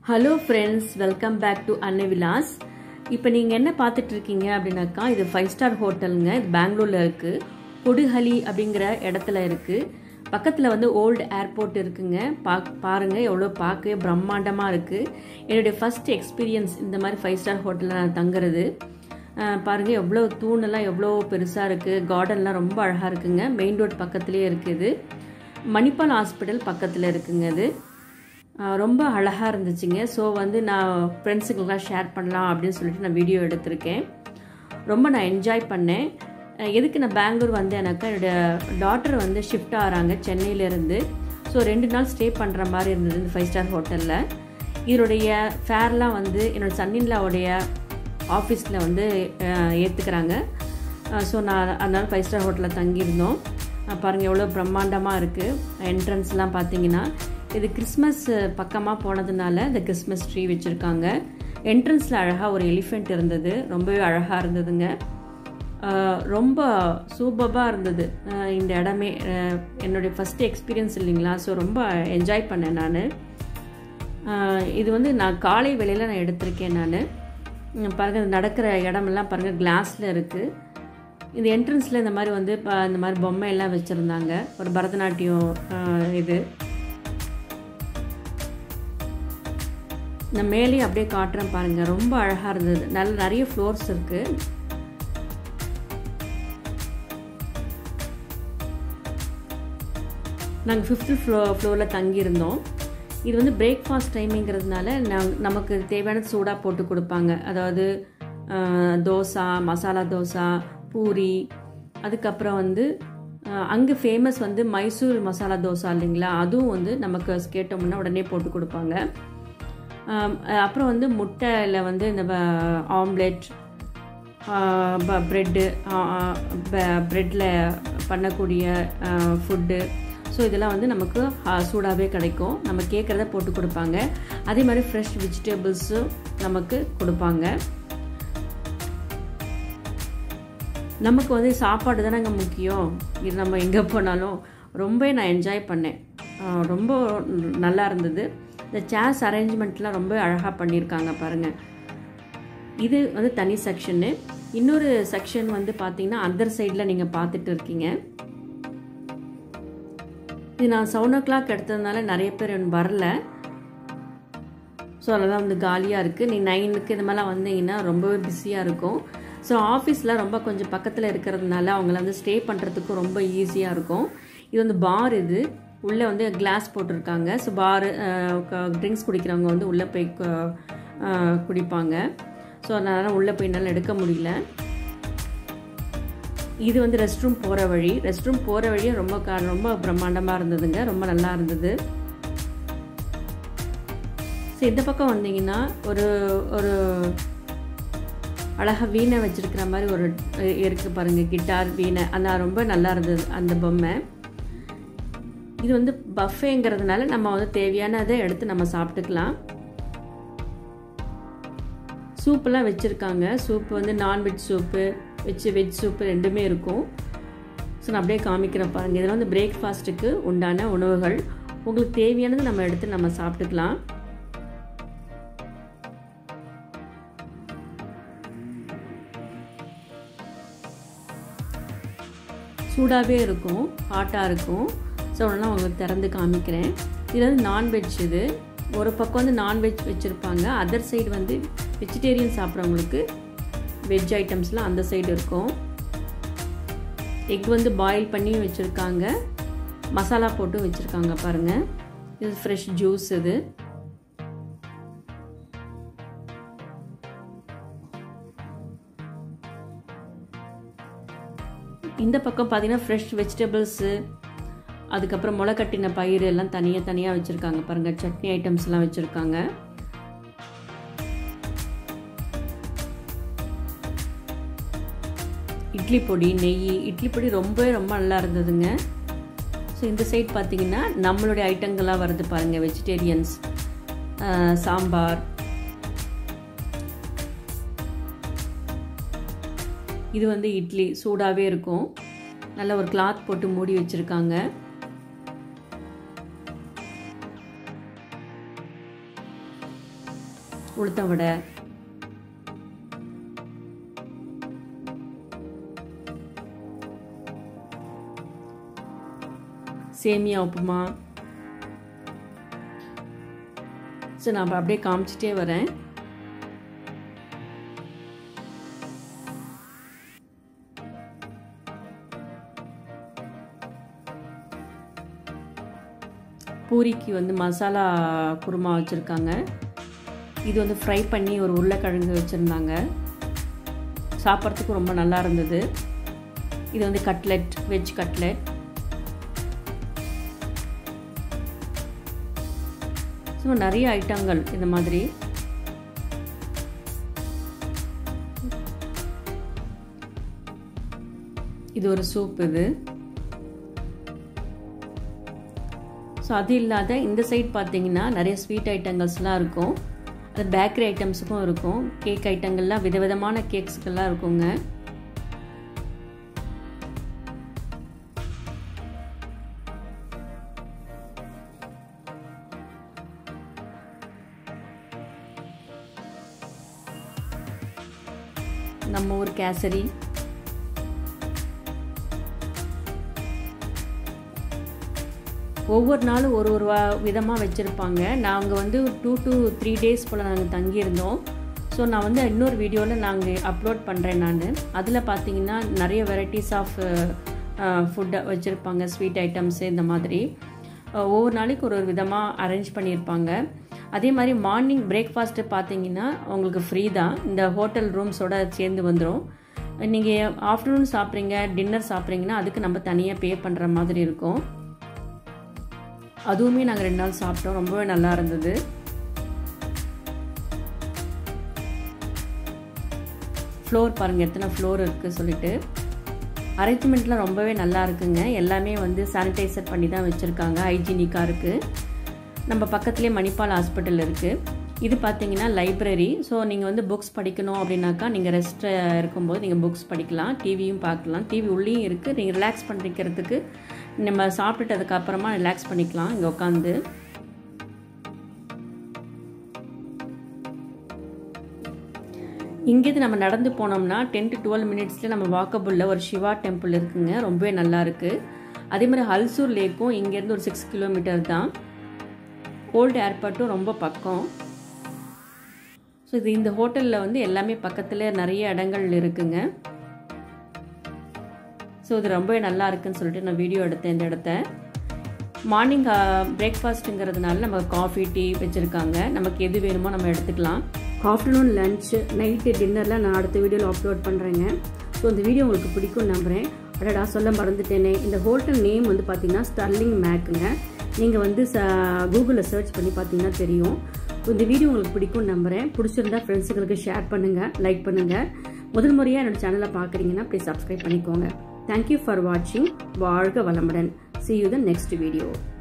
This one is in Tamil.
hello friends welcome back to Annai Vilas இப்போ நீங்கள் என்ன பார்த்துட்டு இருக்கீங்க அப்படின்னாக்கா இது ஃபைவ் ஸ்டார் ஹோட்டலுங்க இது பெங்களூரில் இருக்குது பொடுஹலி அப்படிங்கிற இடத்துல இருக்குது பக்கத்தில் வந்து ஓல்டு ஏர்போர்ட் இருக்குங்க பா பாருங்கள் எவ்வளோ பார்க்கவே பிரம்மாண்டமாக இருக்குது என்னுடைய ஃபஸ்ட் எக்ஸ்பீரியன்ஸ் இந்த மாதிரி ஃபைவ் ஸ்டார் ஹோட்டலில் நான் தங்குறது அஹ் பாருங்க எவ்வளோ தூணெல்லாம் எவ்வளோ பெருசாக இருக்குது கார்டன்லாம் ரொம்ப அழகாக இருக்குங்க மெயின் ரோட் பக்கத்துலேயே இருக்குது மணிப்பால் ஹாஸ்பிட்டல் பக்கத்தில் இருக்குங்க இது அஹ் ரொம்ப அழகாக இருந்துச்சுங்க ஸோ வந்து நான் ஃப்ரெண்ட்ஸுக்கெல்லாம் ஷேர் பண்ணலாம் அப்படின்னு சொல்லிட்டு நான் வீடியோ எடுத்திருக்கேன் ரொம்ப நான் என்ஜாய் பண்ணேன் அஹ் எதுக்கு நான் பெங்களூர் வந்தேனாக்கா என்னோடய டாட்டர் வந்து ஷிஃப்ட் ஆகிறாங்க சென்னையிலேருந்து ஸோ ரெண்டு நாள் ஸ்டே பண்ணுற மாதிரி இருந்தது இந்த ஃபைவ் ஸ்டார் ஹோட்டலில் இதனுடைய ஃபேர்லாம் வந்து என்னோடய சன்னின்லாவுடைய ஆஃபீஸில் வந்து ஏற்றுக்கிறாங்க ஸோ நான் அதனால் ஃபைவ் ஸ்டார் ஹோட்டலில் தங்கியிருந்தோம் அஹ் பாருங்கள் எவ்வளோ பிரம்மாண்டமாக இருக்குது என்ட்ரன்ஸ்லாம் பார்த்தீங்கன்னா இது கிறிஸ்மஸ் பக்கமாக போனதுனால இந்த கிறிஸ்மஸ் ட்ரீ வச்சுருக்காங்க என்ட்ரன்ஸில் அழகாக ஒரு எலிஃபெண்ட் இருந்தது ரொம்பவே அழகாக இருந்ததுங்க அஹ் ரொம்ப சூப்பராக இருந்தது அஹ் இந்த இடமே அஹ் என்னுடைய ஃபஸ்ட்டு எக்ஸ்பீரியன்ஸ் இல்லைங்களா ஸோ ரொம்ப என்ஜாய் பண்ணேன் நான் இது வந்து நான் காலை வேளையில் நான் எடுத்திருக்கேன் நான் பாருங்கள் நடக்கிற இடமெல்லாம் பாருங்கள் கிளாஸில் இருக்குது இந்த என்ட்ரன்ஸில் இந்த மாதிரி வந்து இப்போ இந்த மாதிரி பொம்மை எல்லாம் வச்சுருந்தாங்க ஒரு பரதநாட்டியம் அஹ், இது நான் மேலேயும் அப்படியே காட்டுறேன் பாருங்கள் ரொம்ப அழகாக இருந்தது நல்ல நிறைய ஃப்ளோர்ஸ் இருக்குது நாங்கள் ஃபிஃப்த்து ஃப்ளோ ஃப்ளோரில் தங்கியிருந்தோம் இது வந்து பிரேக்ஃபாஸ்ட் டைமிங்கிறதுனால நம் நமக்கு தேவையான சூடாக போட்டு கொடுப்பாங்க அதாவது அஹ், தோசை மசாலா தோசை பூரி அதுக்கப்புறம் வந்து அங்கே ஃபேமஸ் வந்து மைசூர் மசாலா தோசை இல்லைங்களா அதுவும் வந்து நமக்கு கேட்டோம்னா உடனே போட்டு கொடுப்பாங்க ஆம், அப்புறம் வந்து முட்டையில் வந்து இந்த ஆம்லெட் ப்ரெட்டு ப்ரெட்டில் பண்ணக்கூடிய ஃபுட்டு ஸோ இதெல்லாம் வந்து நமக்கு சூடாகவே கிடைக்கும் நம்ம கேட்குறத போட்டு கொடுப்பாங்க அதே மாதிரி ஃப்ரெஷ் வெஜிடபிள்ஸும் நமக்கு கொடுப்பாங்க நமக்கு வந்து சாப்பாடு தானேங்க முக்கியம் இது நம்ம எங்கே போனாலும் ரொம்ப நான் என்ஜாய் பண்ணேன் ஆஹ் ரொம்ப நல்லா இருந்தது இந்த சேர்ஸ் அரேஞ்ச்மெண்ட்லாம் ரொம்ப அழகாக பண்ணியிருக்காங்க பாருங்கள் இது வந்து தனி செக்ஷனு இன்னொரு செக்ஷன் வந்து பார்த்தீங்கன்னா அதர் சைடில் நீங்கள் பார்த்துட்டு இருக்கீங்க இது நான் செவன் ஓ கிளாக் எடுத்ததுனால நிறைய பேர் வரல ஸோ அதெல்லாம் வந்து காலியாக இருக்குது நீ நைனுக்கு இந்த மாதிரிலாம் வந்தீங்கன்னா ரொம்பவே பிஸியாக இருக்கும் ஸோ ஆஃபீஸில் ரொம்ப கொஞ்சம் பக்கத்தில் இருக்கிறதுனால அவங்கள வந்து ஸ்டே பண்ணுறதுக்கும் ரொம்ப ஈஸியாக இருக்கும் இது வந்து பார் இது உள்ளே வந்து கிளாஸ் போட்டிருக்காங்க ஸோ பார் ட்ரிங்க்ஸ் குடிக்கிறவங்க வந்து உள்ளே போய் கு- அஹ், குடிப்பாங்க ஸோ அதனால் உள்ளே போய் என்னால் எடுக்க முடியல இது வந்து ரெஸ்ட் ரூம் போகிற வழி ரெஸ்ட் ரூம் போகிற வழியே ரொம்ப க ரொம்ப பிரம்மாண்டமாக இருந்ததுங்க ரொம்ப நல்லா இருந்தது ஸோ இந்த பக்கம் வந்தீங்கன்னா ஒரு ஒரு அழகாக வீணை வச்சிருக்கிற மாதிரி ஒரு அஹ், இருக்கு பாருங்க கிட்டார் வீணை அந்த ரொம்ப நல்லா இருந்தது அந்த பொம்மை இது வந்து பஃபேங்கிறதுனால நம்ம வந்து தேவையானதை எடுத்து நம்ம சாப்பிட்டுக்கலாம் சூப்பெல்லாம் வச்சுருக்காங்க சூப் வந்து non veg soup veg veg soup ரெண்டுமே இருக்கும் ஸோ நான் அப்படியே காமிக்கிறேன் பாருங்கள் இதெல்லாம் வந்து பிரேக்ஃபாஸ்ட்டுக்கு உண்டான உணவுகள் உங்களுக்கு தேவையானது நம்ம எடுத்து நம்ம சாப்பிட்டுக்கலாம் சூடாகவே இருக்கும் ஹாட்டாக இருக்கும் ஸோ அதெல்லாம் உங்களுக்கு திறந்து காமிக்கிறேன் இது வந்து நான்வெஜ் இது ஒரு பக்கம் வந்து நான்வெஜ் வச்சுருப்பாங்க அதர் சைடு வந்து வெஜிடேரியன் சாப்பிட்றவங்களுக்கு வெஜ் ஐட்டம்ஸ்லாம் அந்த சைடு இருக்கும் எக் வந்து பாயில் பண்ணி வச்சுருக்காங்க மசாலா போட்டு வச்சுருக்காங்க பாருங்கள் இது ஃப்ரெஷ் ஜூஸ் இது இந்த பக்கம் பார்த்தீங்கன்னா ஃப்ரெஷ் வெஜிடபிள்ஸு அதுக்கப்புறம் முளை கட்டின பயிர் எல்லாம் தனியாக தனியாக வச்சுருக்காங்க பாருங்கள் சட்னி ஐட்டம்ஸ்லாம் வச்சுருக்காங்க இட்லி பொடி நெய் இட்லி பொடி ரொம்ப ரொம்ப நல்லா இருந்ததுங்க ஸோ இந்த சைட் பார்த்தீங்கன்னா நம்மளுடைய ஐட்டங்கள்லாம் வருது பாருங்கள் வெஜிடேரியன்ஸ் சாம்பார் இது வந்து இட்லி சூடாகவே இருக்கும் நல்ல ஒரு கிளாத் போட்டு மூடி வச்சுருக்காங்க உளுத்த வடை சேமியா உப்புமா ஸோ நான் அப்படியே காமிச்சிட்டே வரேன் பூரிக்கு வந்து மசாலா குருமா வச்சுருக்காங்க இது வந்து ஃப்ரை பண்ணி ஒரு உருளைக்கிழங்கு வச்சுருந்தாங்க சாப்பிட்றதுக்கு ரொம்ப நல்லா இருந்தது இது வந்து கட்லெட் வெஜ் கட்லெட் ஸோ நிறைய ஐட்டங்கள் இந்த மாதிரி இது ஒரு சூப் இது ஸோ அது இல்லாத இந்த சைட் பார்த்தீங்கன்னா நிறைய ஸ்வீட் ஐட்டங்கள்ஸ்லாம் இருக்கும் அது பேக்கரி ஐட்டம்ஸுக்கும் இருக்கும் கேக் ஐட்டங்கள்லாம் விதவிதமான கேக்ஸுக்கெல்லாம் இருக்குங்க நம்ம ஊர் கேசரி ஒவ்வொரு நாளும் ஒரு ஒரு விதமாக வச்சுருப்பாங்க நாங்கள் வந்து டூ டு த்ரீ டேஸ் போல் நாங்கள் தங்கியிருந்தோம் ஸோ நான் வந்து இன்னொரு வீடியோவில் நாங்கள் அப்லோட் பண்ணுறேன் நான் அதில் பார்த்தீங்கன்னா நிறைய வெரைட்டிஸ் ஆஃப் ஃபுட்டை வச்சுருப்பாங்க ஸ்வீட் ஐட்டம்ஸு இந்த மாதிரி ஒவ்வொரு நாளைக்கு ஒரு ஒரு விதமாக அரேஞ்ச் பண்ணியிருப்பாங்க அதே மாதிரி மார்னிங் பிரேக்ஃபாஸ்ட்டு பார்த்தீங்கன்னா உங்களுக்கு ஃப்ரீ தான் இந்த ஹோட்டல் ரூம்ஸோட சேர்ந்து வந்துடும் நீங்கள் ஆஃப்டர்நூன் சாப்பிட்றீங்க டின்னர் சாப்பிட்றீங்கன்னா அதுக்கு நம்ம தனியாக பே பண்ணுற மாதிரி இருக்கும் அதுவுமே நாங்கள் ரெண்டு நாள் சாப்பிட்டோம் ரொம்பவே நல்லா இருந்தது ஃப்ளோர் பாருங்கள் எத்தனை ஃப்ளோர் இருக்குது சொல்லிட்டு அரேஞ்ச்மெண்ட்லாம் ரொம்பவே நல்லா இருக்குங்க எல்லாமே வந்து சானிடைசர் பண்ணி தான் வச்சுருக்காங்க ஹைஜீனிக்காக இருக்குது நம்ம பக்கத்துலேயே மணிப்பால் ஹாஸ்பிட்டல் இருக்குது இது பார்த்தீங்கன்னா லைப்ரரி ஸோ நீங்கள் வந்து புக்ஸ் படிக்கணும் அப்படின்னாக்கா நீங்கள் ரெஸ்ட் இருக்கும்போது நீங்கள் புக்ஸ் படிக்கலாம் டிவியும் பார்க்கலாம் டிவி உள்ளேயும் இருக்குது நீங்கள் ரிலாக்ஸ் பண்ணிக்கிறதுக்கு நம்ம சாப்பிட்டுட்டதுக்கு அப்புறமா ரிலாக்ஸ் பண்ணிக்கலாம் இங்கே உட்காந்து இங்கேருந்து நம்ம நடந்து போனோம்னா டென் டு டுவெல் மினிட்ஸில் நம்ம வாக்கபுளில் ஒரு சிவா டெம்பிள் இருக்குங்க ரொம்பவே நல்லா இருக்குது அதே மாதிரி ஹல்சூர் லேக்கும் இங்கேருந்து ஒரு சிக்ஸ் கிலோமீட்டர் தான் ஓல்டு ஏர்போர்ட்டும் ரொம்ப பக்கம் ஸோ இது இந்த ஹோட்டலில் வந்து எல்லாமே பக்கத்தில் நிறைய இடங்கள் இருக்குங்க ஸோ இது ரொம்பவே நல்லா இருக்குன்னு சொல்லிட்டு நான் வீடியோ எடுத்தேன் இந்த இடத்த மார்னிங் பிரேக்ஃபாஸ்ட்டுங்கிறதுனால நம்ம காஃபி டீ வச்சுருக்காங்க நமக்கு எது வேணுமோ நம்ம எடுத்துக்கலாம் ஆஃப்டர்நூன் லன்ச்சு நைட்டு டின்னர்லாம் நான் அடுத்த வீடியோவில் அப்லோட் பண்ணுறேங்க ஸோ இந்த வீடியோ உங்களுக்கு பிடிக்கும் நம்புகிறேன் அடடா சொல்ல மறந்துட்டேனே இந்த ஹோட்டல் நேம் வந்து பார்த்தீங்கன்னா ஸ்டர்லிங் மேக்குங்க நீங்கள் வந்து ச கூகுளில் சர்ச் பண்ணி பார்த்தீங்கன்னா தெரியும் இந்த வீடியோ உங்களுக்கு பிடிக்கும் நம்புகிறேன் பிடிச்சிருந்தா ஃப்ரெண்ட்ஸுங்களுக்கு ஷேர் பண்ணுங்கள் லைக் பண்ணுங்கள் முதல் முறையாக என்னோட சேனலை பார்க்குறீங்கன்னா ப்ளீஸ் சப்ஸ்கிரைப் பண்ணிக்கோங்க தேங்க்யூ ஃபார் வாட்சிங் வாழ்க வளமுடன் see you the next video